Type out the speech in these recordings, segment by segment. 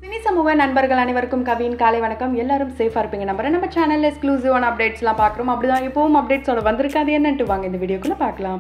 cine சமூக நண்பர்கள் அனைவருக்கும் கவின் காலை வணக்கம் எல்லாரும் சேஃபாக இருப்பீங்க நம்புறேன் நம்ம சேனலில் எக்ஸ்க்ளூசிவான அப்டேட்ஸ்லாம் பார்க்குறோம் அப்படிதான் இப்போவும் அப்டேட்ஸோட வந்திருக்காது என்னன்ட்டு வாங்க இந்த வீடியோக்குள்ளே பார்க்கலாம்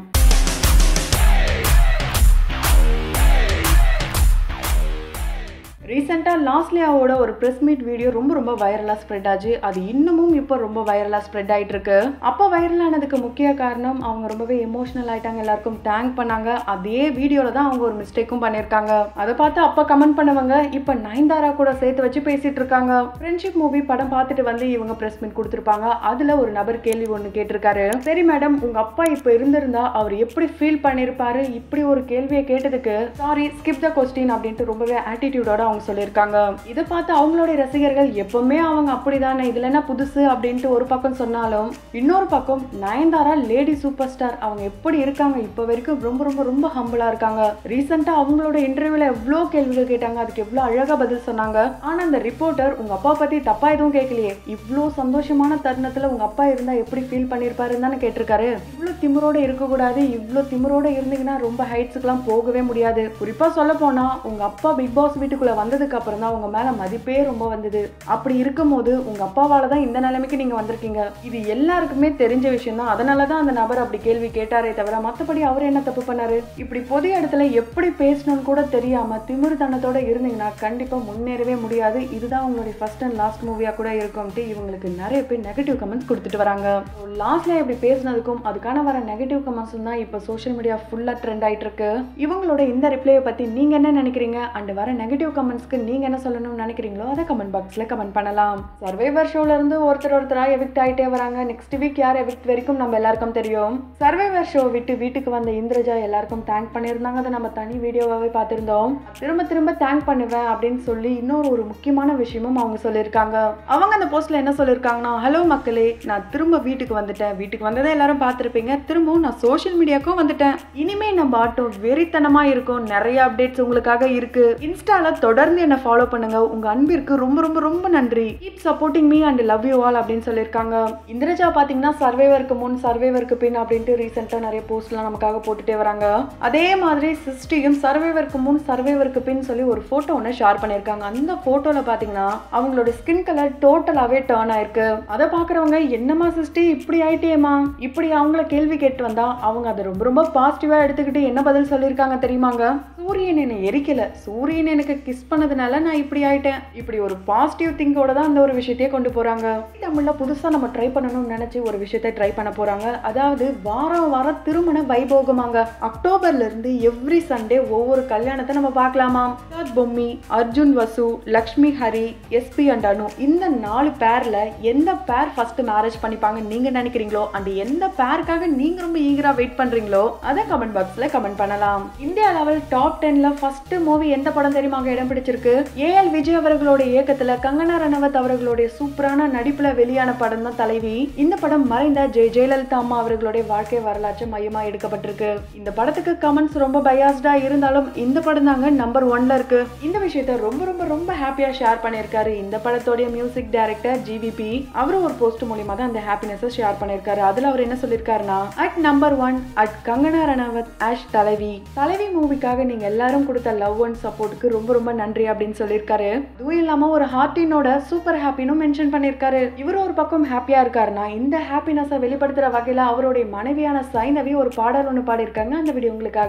ரீசெண்டாக லாஸ்லியாவோட ஒரு ப்ரெஸ் மீட் வீடியோ ரொம்ப ரொம்ப வைரலாக ஸ்ப்ரெட் ஆச்சு அது இன்னமும் இப்போ ரொம்ப வைரலாக ஸ்ப்ரெட் ஆகிட்டு இருக்கு அப்போ வைரல் ஆனதுக்கு முக்கிய காரணம் அவங்க ரொம்பவே எமோஷனல் ஆயிட்டாங்க எல்லாருக்கும் தேங்க் பண்ணாங்க அதே வீடியோவில் தான் அவங்க ஒரு மிஸ்டேக்கும் பண்ணியிருக்காங்க அதை பார்த்து அப்போ கமெண்ட் பண்ணவங்க இப்போ நயன்தாரா கூட சேர்த்து வச்சு பேசிட்டு இருக்காங்க ஃப்ரெண்ட்ஷிப் மூவி படம் பார்த்துட்டு வந்து இவங்க ப்ரெஸ் மீட் கொடுத்துருப்பாங்க அதில் ஒரு நபர் கேள்வி ஒன்று கேட்டிருக்காரு சரி மேடம் உங்கள் அப்பா இப்போ இருந்திருந்தா அவர் எப்படி ஃபீல் பண்ணியிருப்பாரு இப்படி ஒரு கேள்வியை கேட்டதுக்கு சாரி ஸ்கிப் த கொஸ்டின் அப்படின்ட்டு ரொம்பவே ஆட்டிடியூடோட அவங்க சொல்லியிருக்காங்க இதை பார்த்து அவங்களுடைய ரசிகர்கள் எப்பவுமே அவங்க அப்படிதானே இதுல என்ன புதுசு அப்படின்ட்டு ஒரு பக்கம் சொன்னாலும் இன்னொரு பக்கம் நயன்தாரா லேடி சூப்பர் ஸ்டார் அவங்க எப்படி இருக்காங்க இப்போ வரைக்கும் ரொம்ப ரொம்ப ரொம்ப ஹம்பிளா இருக்காங்க ரீசெண்டா அவங்களோட இன்டர்வியூல எவ்வளோ கேள்விகள் கேட்டாங்க அதுக்கு எவ்வளோ அழகா பதில் சொன்னாங்க ஆனா அந்த ரிப்போர்ட்டர் உங்க அப்பா பத்தி தப்பா எதுவும் கேட்கலையே இவ்வளோ சந்தோஷமான தருணத்துல உங்க அப்பா இருந்தா எப்படி ஃபீல் பண்ணிருப்பாருன்னு தானே கேட்டிருக்காரு இவ்வளோ திமிரோட இருக்கக்கூடாது இவ்வளோ திமிரோட இருந்தீங்கன்னா ரொம்ப ஹைட்ஸுக்குலாம் போகவே முடியாது குறிப்பா சொல்ல போனா உங்க அப்பா பிக் பாஸ் வீட்டுக்குள்ள வந்ததுக்கு அப்புறம் தான் உங்க மேல மதிப்பே ரொம்ப வந்தது அப்படி இருக்கும்போது உங்க அப்பாவால தான் இந்த நிலைமைக்கு நீங்க வந்திருக்கீங்க இது எல்லாருக்குமே தெரிஞ்ச விஷயம் தான் அதனால தான் அந்த நபர் அப்படி கேள்வி கேட்டாரே தவிர மத்தபடி அவர் என்ன தப்பு பண்ணாரு இப்படி பொது இடத்துல எப்படி பேசணும்னு கூட தெரியாம திமிருத்தனத்தோட இருந்தீங்கன்னா கண்டிப்பா முன்னேறவே முடியாது இதுதான் உங்களுடைய ஃபர்ஸ்ட் அண்ட் லாஸ்ட் மூவியா கூட இருக்கும்ட்டு இவங்களுக்கு நிறைய பேர் நெகட்டிவ் கமெண்ட்ஸ் கொடுத்துட்டு வராங்க லாஸ்ட்ல இப்படி பேசினதுக்கும் அதுக்கான வர நெகட்டிவ் கமெண்ட்ஸ் தான் இப்போ சோஷியல் மீடியா ஃபுல்லா ட்ரெண்ட் ஆயிட்டு இருக்கு இவங்களோட இந்த ரிப்ளையை பத்தி நீங்க என்ன நினைக்கிறீங்க அண்ட் வர நெகட்டிவ் கமெண்ட்ஸ்க்கு நீங்க என்ன சொல்லணும்னு நினைக்கிறீங்களோ அதை கமெண்ட் பாக்ஸ்ல கமெண்ட் பண்ணலாம் சர்வைவர் ஷோல இருந்து ஒருத்தர் ஒருத்தரா எவிக்ட் ஆயிட்டே வராங்க நெக்ஸ்ட் வீக் யார் எவிக்ட் வரைக்கும் நம்ம எல்லாருக்கும் தெரியும் சர்வைவர் ஷோ விட்டு வீட்டுக்கு வந்த இந்திரஜா எல்லாருக்கும் தேங்க் பண்ணியிருந்தாங்க அதை நம்ம தனி வீடியோவாவே பார்த்திருந்தோம் திரும்ப திரும்ப தேங்க் பண்ணுவேன் அப்படின்னு சொல்லி இன்னொரு ஒரு முக்கியமான விஷயமும் அவங்க சொல்லியிருக்காங்க அவங்க அந்த போஸ்ட்ல என்ன சொல்லியிருக்காங்கன்னா ஹலோ மக்களே நான் திரும்ப வீட்டுக்கு வந்துட்டேன் வீட்டுக்கு வந்ததை எல்லாரும் பார்த்துருப்பீங்க திரும்பவும் நான் சோஷியல் மீடியாவுக்கும் வந்துட்டேன் இனிமே நம்ம ஆட்டோ வெறித்தனமா இருக்கும் நிறைய அப்டேட்ஸ் உங்களுக்காக இருக்கு இன்ஸ்டால தொடர்ந்து என்ன ஃபாலோ பண்ணுங்க உங்க அன்பிற்கு ரொம்ப ரொம்ப ரொம்ப நன்றி keep supporting me and love you all அப்படின்னு சொல்லியிருக்காங்க இந்திரஜா பாத்தீங்கன்னா சர்வைவருக்கு முன் சர்வைவருக்கு பின் அப்படின்ட்டு ரீசெண்டா நிறைய போஸ்ட்லாம் நமக்காக போட்டுட்டே வராங்க அதே மாதிரி சிஸ்டியும் சர்வைவருக்கு முன் சர்வைவருக்கு பின் சொல்லி ஒரு போட்டோ ஒன்று ஷேர் பண்ணியிருக்காங்க அந்த போட்டோல பாத்தீங்கன்னா அவங்களோட ஸ்கின் கலர் டோட்டலாவே டேர்ன் ஆயிருக்கு அதை பாக்குறவங்க என்னமா சிஸ்டி இப்படி ஆயிட்டேமா இப்படி அவங்கள கேள்வி கேட்டு வந்தா அவங்க அதை ரொம்ப ரொம்ப பாசிட்டிவா எடுத்துக்கிட்டு என்ன பதில் சொல்லியிருக்காங்க தெரியுமாங்க சூரியன் என்னை எரிக்கல சூரியன் எனக்கு கிஸ் பண்ணதுனால நான் இப்படி ஆயிட்டேன் இப்படி ஒரு பாசிட்டிவ் திங்கோட தான் அந்த ஒரு விஷயத்தையே கொண்டு போறாங்க தமிழ்ல புதுசா நம்ம ட்ரை பண்ணணும்னு நினைச்சு ஒரு விஷயத்தை ட்ரை பண்ண போறாங்க அதாவது வாரம் வாரம் திருமண வைபோகமாங்க அக்டோபர்ல இருந்து எவ்ரி சண்டே ஒவ்வொரு கல்யாணத்தை நம்ம பார்க்கலாமா சித்தார்த் பொம்மி அர்ஜுன் வசு லக்ஷ்மி ஹரி எஸ்பி அண்ட் அனு இந்த நாலு பேர்ல எந்த பேர் ஃபர்ஸ்ட் மேரேஜ் பண்ணிப்பாங்க நீங்க நினைக்கிறீங்களோ அந்த எந்த பேருக்காக நீங்க ரொம்ப ஈகரா வெயிட் பண்றீங்களோ அதை கமெண்ட் பாக்ஸ்ல கமெண்ட் பண்ணலாம் இந்தியா லெவல் டாப் டென்ல ஃபர்ஸ்ட் மூவி எந்த படம் தெரியுமாங்க இடம் பிடிச்சிருக்கு ஏஎல் விஜய் அவர்களோட இயக்கத்துல கங்கனா ரணவத் அவர்களுடைய சூப்பரான நடிப்புல வெளியான படம் தான் தலைவி இந்த படம் மறைந்த ஜெய ஜெயலலிதா அம்மா அவர்களுடைய வாழ்க்கை வரலாற்று மையமா எடுக்கப்பட்டிருக்கு இந்த படத்துக்கு கமெண்ட்ஸ் ரொம்ப பயாஸ்டா இருந்தாலும் இந்த படம் தாங்க நம்பர் ஒன்ல இருக்கு இந்த விஷயத்த ரொம்ப ரொம்ப ரொம்ப ஹாப்பியா ஷேர் பண்ணியிருக்காரு இந்த படத்தோடைய மியூசிக் டைரக்டர் ஜிவிபி அவரும் ஒரு போஸ்ட் மூலியமா தான் அந்த ஹாப்பினஸ் ஷேர் பண்ணியிருக்காரு அதுல அவர் என்ன சொல்லியிருக்காருன்னா at number one at Kangana Ranaut as Thalaivi Thalaivi மூவிக்காக நீங்க எல்லாரும் கொடுத்த லவ் அண்ட் சப்போர்ட்டுக்கு ரொம்ப ரொம்ப நன்றி அப்படின்னு சொல்லியிருக்காரு இதுவும் இல்லாம ஒரு ஹார்டினோட சூப்பர் ஹாப்பினும் மென்ஷன் பண்ணியிருக்காரு இவர் ஒரு பக்கம் ஹாப்பியா இருக்காருன்னா இந்த ஹாப்பினஸை வெளிப்படுத்துற வகையில அவருடைய மனைவியான சைனவி ஒரு பாடல் ஒன்று பாடியிருக்காங்க அந்த வீடியோ உங்களுக்காக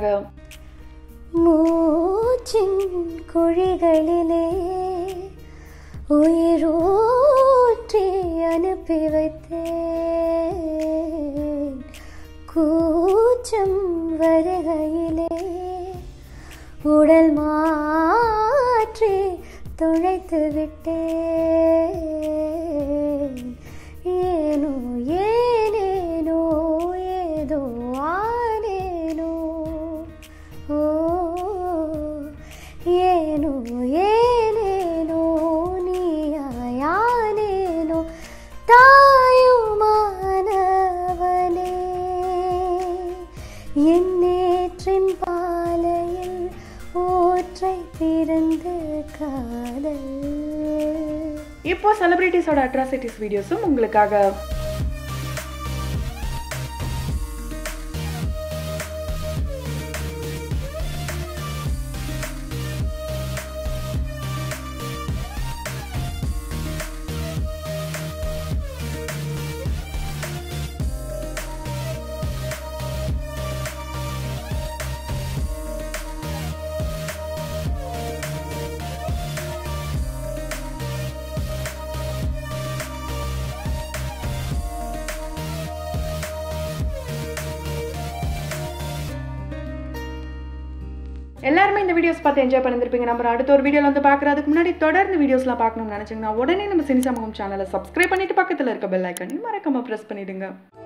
மூச்சின் குழிகளிலே உயிரூற்றி அனுப்பி வைத்தேன் கூச்சம் வருகையிலே உடல் மாற்றி துளைத்து விட்டேன் ஏனோ ஏனேனோ ஏதோ ஆனேனோ ஓ ஏனோ ஏனேனோ நீயாயானேனோ தாயுமானவனே என் நேற்றின் பாலையில் ஊற்றை பிறந்து காதல் இப்போ செலிபிரிட்டிஸோட அட்ராசிட்டிஸ் வீடியோஸும் உங்களுக்காக எல்லாருமே இந்த வீடியோஸ் பார்த்து என்ஜாய் பண்ணிருப்பீங்க நம்ம அடுத்த ஒரு வீடியோவில் வந்து பார்க்குறதுக்கு முன்னாடி தொடர்ந்து வீடியோஸ்லாம் பார்க்கணும்னு நினச்சிங்கன்னா உடனே நம்ம சினி சமூகம் சேனலை சப்ஸ்கிரைப் பண்ணிட்டு பக்கத்தில் இருக்க பெல் ஐக்கனையும் மறக்காம ப்ரெஸ் பண்ணிடுங்க